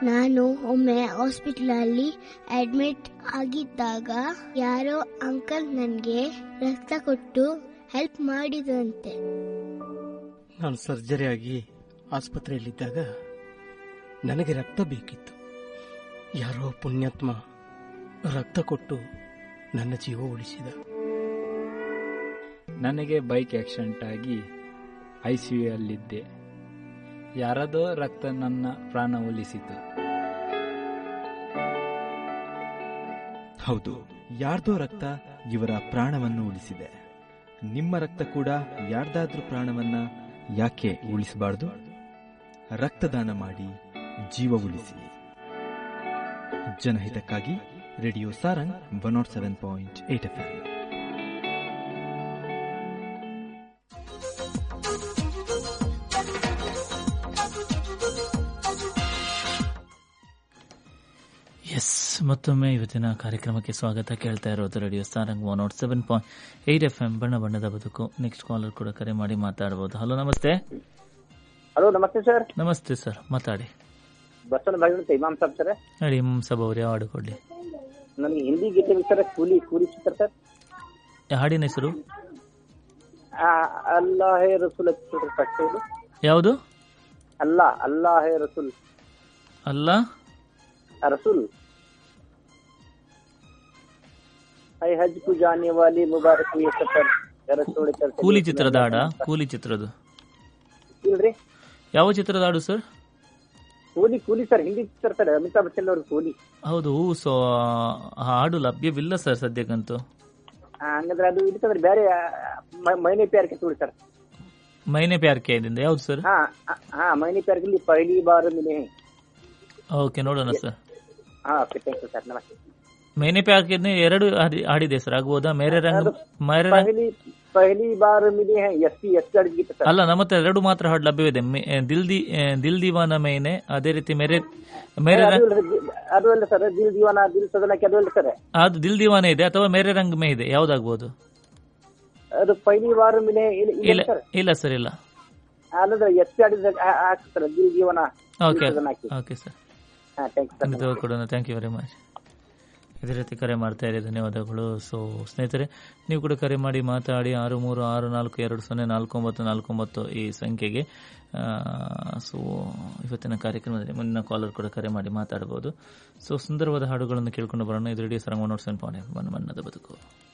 ನಾನು ಒಮ್ಮೆ ಹಾಸ್ಪಿಟಲಲ್ಲಿ ಅಡ್ಮಿಟ್ ಆಗಿದ್ದಾಗ ಯಾರೋ ಅಂಕಲ್ ನನಗೆ ರಕ್ತ ಕೊಟ್ಟು ಹೆಲ್ಪ್ ಮಾಡಿದಂತೆ ನಾನು ಸರ್ಜರಿ ಆಗಿ ಆಸ್ಪತ್ರೆಯಲ್ಲಿದ್ದಾಗ ನನಗೆ ರಕ್ತ ಬೇಕಿತ್ತು ಯಾರೋ ಪುಣ್ಯಾತ್ಮ ರಕ್ತ ಕೊಟ್ಟು ನನ್ನ ಜೀವ ಉಳಿಸಿದ ನನಗೆ ಬೈಕ್ ಆಕ್ಸಿಡೆಂಟ್ ಆಗಿ ಐ ಸಿ ಯು ಅಲ್ಲಿದ್ದೆ ಯಾರದೋ ರಕ್ತ ನನ್ನ ಪ್ರಾಣ ಉಳಿಸಿತು ಹೌದು ಯಾರ್ದೋ ರಕ್ತ ಇವರ ಪ್ರಾಣವನ್ನು ಉಳಿಸಿದೆ ನಿಮ್ಮ ರಕ್ತ ಕೂಡ ಯಾರ್ದಾದ್ರೂ ಪ್ರಾಣವನ್ನ ಯಾಕೆ ಉಳಿಸಬಾರ್ದು ರಕ್ತದಾನ ಮಾಡಿ ಜೀವ ಉಳಿಸಿ ಜನಹಿತಕ್ಕಾಗಿ radio Sarang one nought seven point eight F S ಮತ್ತೊಮ್ಮೆ ಇವತ್ತಿನ ಕಾರ್ಯಕ್ರಮಕ್ಕೆ ಸ್ವಾಗತ ಕೇಳ್ತಾ ಇರೋದು radio Sarang one nought seven point eight F M ಬಣ್ಣ ಬಣ್ಣದ ಬದುಕು ನೆಕ್ಸ್ಟ್ ಕಾಲರ್ ಕೂಡ ಕರೆ ಮಾಡಿ ಮಾತಾಡಬಹುದು ಹಲೋ ನಮಸ್ತೆ ಹಲೋ ನಮಸ್ತೆ ಸರ್ ನಮಸ್ತೆ ಸರ್ ಮಾತಾಡಿ ಬಸವನ ಬಾಗಿಲು ಇಮಾಮ್ ಸಾಬ್ ಸರ್ ಹೇಳಿ ಇಮಾಮ್ ಸಾಬ್ ಅವ್ರು ಯಾವ ಹಾಡು ಕೊಡ್ಲಿ ನನಗೆ ಹಿಂದಿ ಗೀತೆ ಬೇಕು ಸರ್ ಕೂಲಿ ಕೂಲಿ ಚಿತ್ರ ಸರ್ ಯಾವ ಹಾಡಿನ ಹೆಸರು ಆ, ಅಲ್ಲಾ ಹೇ ರಸೂಲ್ ಚಿತ್ರ ಕಟ್ಟೋದು ಯಾವುದು ಅಲ್ಲಾ ಅಲ್ಲಾ ಹೇ ರಸೂಲ್ ಅಲ್ಲ ಆ, ರಸೂಲ್ ಹೈ ಹಜ್ ಕು ಜಾನೆ ವಾಲಿ ಮುಬಾರಕ್ ये सफर कर छोड़ कर ಕೂಲಿ ಚಿತ್ರದ ಹಾಡ ಕೂಲಿ ಚಿತ್ರದ ಇಲ್ರಿ ಯಾವ ಚಿತ್ರದ ಹಾಡು ಸರ್ ಕೂಲಿ ಕೂಲಿ ಸರ್ ಹಿಂದಿ ಚಿತ್ರ ಸರ್ ಅಮಿತಾಬ್ ಬಚ್ಚನ್ ಅವ್ರ ಕೂಲಿ ಹೌದು ಸೊ ಆ ಹಾಡು ಲಭ್ಯವಿಲ್ಲ ಸರ್ ಸದ್ಯಕ್ಕಂತೂ ಆ, ಹಂಗಂದ್ರೆ ಅದು ಇರ್ತದ್ರಿ ಬೇರೆ ಆ, ಮ- ಮೈನೆ ಪ್ಯಾರ್ ಕೆ ತೋಳಿ ಸರ್ ಮೈನೆ ಪ್ಯಾರ್ ಕೆ ಇದರಿಂದ ಯಾವ್ದು ಸರ್ ಹಾ ಆ, ಹಾ ಮೈನೆ ಪ್ಯಾರ್ ಕೆ लिए पहली बार मिले हैं ಓಕೆ ನೋಡೋಣ ಸರ್ ಹಾ ಓಕೆ ಥ್ಯಾಂಕ್ ಯು ಸರ್ ನಮಸ್ತೆ ಮೈನೆ ಪ್ಯಾರ್ ಕೆ ಎರಡು ಹಾಡಿ- ಹಾಡಿದೆ ಸರ್ ಆಗ್ಬೋದಾ ಮೇರೆ ರಂಗ್ ಮೇರೆ ರಂಗ್ पहली पहली बार मिले हैं एस पी एस सी गीತ ಸರ್ ಅಲ್ಲ ನಮ್ಮ ಹತ್ರ ಎರಡು ಮಾತ್ರ ಹಾಡು ಲಭ್ಯವಿದೆ ಮೆ- ಆ, ದಿಲ್ ದಿ ಆ, ದಿಲ್ ದಿವಾನ ಮೇನೆ ಅದೇ ರೀತಿ ಮೇರೆ ಮೇರೆ ಅದು ರಂಗ್ ಅಲ್ಲ- ಅದು ಅಲ್ಲ ಸರ್ ದಿಲ್ ದಿವಾನ ದಿಲ್ ಸದನಕ್ಕೆ ಅದು ಅಲ್ಲ ಸರ್ ಅದು ದಿಲ್ ದಿವಾನ ಇದೆ ಅಥವಾ ಮೇರೆ ರಂಗ್ ಮೇ ಇದೆ ಯಾವ್ದಾಗ್ಬೋದು ಅದು ಪೈಲಿ ವಾರ ಮಿಲೆ ಇಲ್ಲ- ಇಲ್ಲ ಇಲ್ಲ ಸರ್ ಇಲ್ಲ ಸರ್ ಇಲ್ಲ ಅಲ್ಲದ ಎಸ್ ಪಿ ಆಡಿದ ಹಾಕಿ ಸರ್ ದಿಲ್ ದಿವಾನ ಓಕೆ ಸದನ ಹಾಕಿ ಓಕೆ ಸರ್ ಹಾ ಥ್ಯಾಂಕ್ ಯು ಸರ್ ಖಂಡಿತವಾಗಿ ಕೊಡೋಣ ಥ್ಯಾಂಕ್ ಯು ವೆರಿ ಮಚ್ ಇದೇ ರೀತಿ ಕರೆ ಮಾಡ್ತಾ ಇರಿ ಧನ್ಯವಾದಗಳು ಸೊ ಸ್ನೇಹಿತರೆ ನೀವು ಕೂಡ ಕರೆ ಮಾಡಿ ಮಾತಾಡಿ ಆರು ಮೂರು ಆರು ನಾಲ್ಕು ಎರಡು ಸೊನ್ನೆ ನಾಲ್ಕು ಒಂಬತ್ತು ನಾಲ್ಕು ಒಂಬತ್ತು ಈ ಸಂಖ್ಯೆಗೆ ಸೊ ಇವತ್ತಿನ ಕಾರ್ಯಕ್ರಮದಲ್ಲಿ ಮುಂದಿನ ಕಾಲರ್ ಕೂಡ ಕರೆ ಮಾಡಿ ಮಾತಾಡಬಹುದು ಸೊ ಸುಂದರವಾದ ಹಾಡುಗಳನ್ನು ಕೇಳ್ಕೊಂಡು ಬರೋಣ ಇದು ರೇಡಿಯೋ ಸರಂಗ ನೋಡ್ಸನ್ ಪಾಣೆ ಬಣ್ಣದ ಬದುಕು